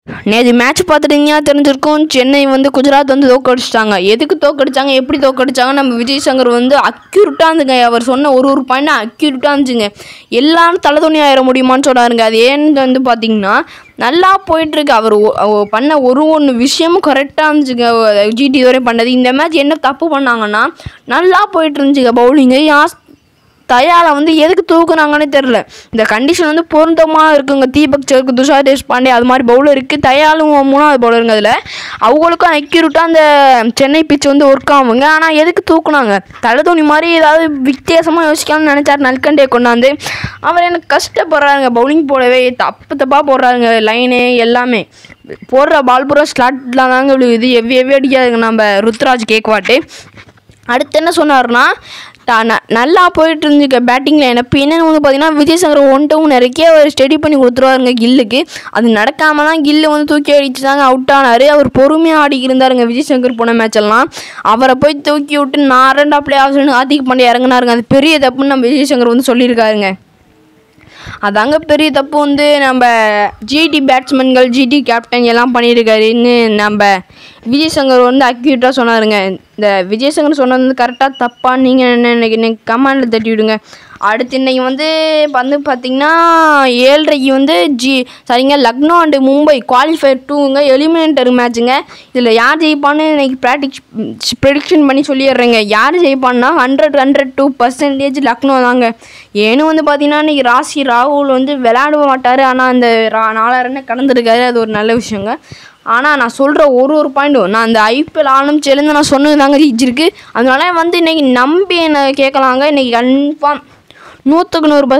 நேற்று மேட்ச் பார்த்துட்டீங்கன்னா தெரிஞ்சிருக்கும் சென்னை வந்து குஜராத் வந்து தோக்கடிச்சிட்டாங்க எதுக்கு தோக்கடிச்சாங்க எப்படி தோக்கடிச்சாங்க நம்ம விஜய் சங்கர் வந்து அக்யூரட்டாக இருந்துங்க அவர் சொன்ன ஒரு ஒரு பாயிண்ட் அக்யூரட்டாக இருந்துச்சுங்க எல்லாரும் தலை துணி ஆயிட முடியுமான்னு சொன்னாருங்க அது ஏன்னு வந்து பார்த்தீங்கன்னா நல்லா போயிட்டுருக்கு அவர் ஒ- அவர் பண்ண ஒரு ஒன்று விஷயமும் கரெக்டாக இருந்துச்சுங்க ஜிடி வரை பண்ணது இந்த மேட்ச் என்ன தப்பு பண்ணாங்கன்னா நல்லா போயிட்டு இருந்துச்சுங்க பவுலிங்கு யாஸ் தயால வந்து எதுக்கு தூக்குனாங்கன்னே தெரில இந்த கண்டிஷன் வந்து பொருத்தமாக இருக்குங்க தீபக் சருக்கு துஷார் தேஷ்பாண்டே அது மாதிரி பவுலருக்கு தயாலும் மூணாவது பவுலருங்க அதில் அவங்களுக்கும் அக்யூரட்டாக அந்த சென்னை பிச் வந்து ஒர்க் ஆகுங்க ஆனால் எதுக்கு தூக்குனாங்க தலை துணி மாதிரி ஏதாவது வித்தியாசமாக யோசிக்காமனு நினச்சார் நல்கண்டே கொண்டாந்து அவர் எனக்கு கஷ்டப்படுறாருங்க பவுலிங் போடவே தப்பு தப்பாக போடுறாருங்க லைனு எல்லாமே போடுற பால் பூரா ஸ்லாட்டில் தாங்க விழுகுது எவ்வி எவ்வி அடிக்காதுங்க நம்ம ருத்ராஜ் கேக்வாட்டு அடுத்து என்ன சொன்னார்னா தா- ந- நல்லா போயிட்டு இருந்துக்க பேட்டிங்கில் எனக்கு என்னென்னு வந்து பார்த்தீங்கன்னா விஜய் சங்கர் ஒன் டவுன் இறக்கி அவர் ஸ்டடி பண்ணி கொடுத்துருவாருங்க கில்லுக்கு அது நடக்காமல் தான் கில்லு வந்து தூக்கி அடிச்சு தாங்க அவுட் ஆனார் அவர் பொறுமையாக ஆடிக்கி இருந்தாருங்க விஜய் சங்கர் போன மேட்ச் எல்லாம் அவரை போய் தூக்கி விட்டு நான் ரெண்டா பிளே ஆஃப்ஷன் ஹார்திக் பாண்டியா இறங்குனாருங்க அது பெரிய தப்புன்னு நம்ம விஜய் சங்கர் வந்து சொல்லியிருக்காருங்க அதாங்க பெரிய தப்பு வந்து நம்ம ஜிடி பேட்ஸ்மேன்கள் ஜிடி கேப்டன் எல்லாம் பண்ணியிருக்காருன்னு நம்ம விஜய் சங்கர் வந்து அக்யூரேட்டாக சொன்னாருங்க இந்த விஜய் சங்கர் சொன்னது வந்து கரெக்டாக தப்பா நீங்கள் என்ன இன்னைக்கு கமெண்டில் தட்டி விடுங்க அடுத்து இன்னைக்கு வந்து வந்து பார்த்தீங்கன்னா ஏழரைக்கு வந்து ஜி சரிங்க லக்னோ அண்டு மும்பை குவாலிஃபயர் டூங்க எலிமினேட்டர் மேட்ச்சுங்க இதில் யார் ஜெயிப்பான்னு இன்னைக்கு ப்ராக்டிக்ஸ் ப்ரெடிக்ஷன் பண்ணி சொல்லிடுறேங்க யார் ஜெயிப்பான்னா hundred hundred two percentage Lucknow தாங்க ஏன்னு வந்து பார்த்தீங்கன்னா இன்னைக்கு ராசி ராகுல் வந்து விளையாட மாட்டார் ஆனால் அந்த ரா நாலாயிரம் கடந்திருக்காரு அது ஒரு நல்ல விஷயங்க ஆனால் நான் சொல்கிற ஒரு ஒரு பாயிண்ட்டும் நான் அந்த ஐபிஎல் ஆரம்பிச்சிலேருந்து நான் சொன்னது தாங்க ஜெயிச்சிருக்கு அதனால வந்து இன்னைக்கு நம்பி என்னை கேட்கலாங்க இன்னைக்கு கன்ஃபார்ம் நூற்றுக்கு நூறு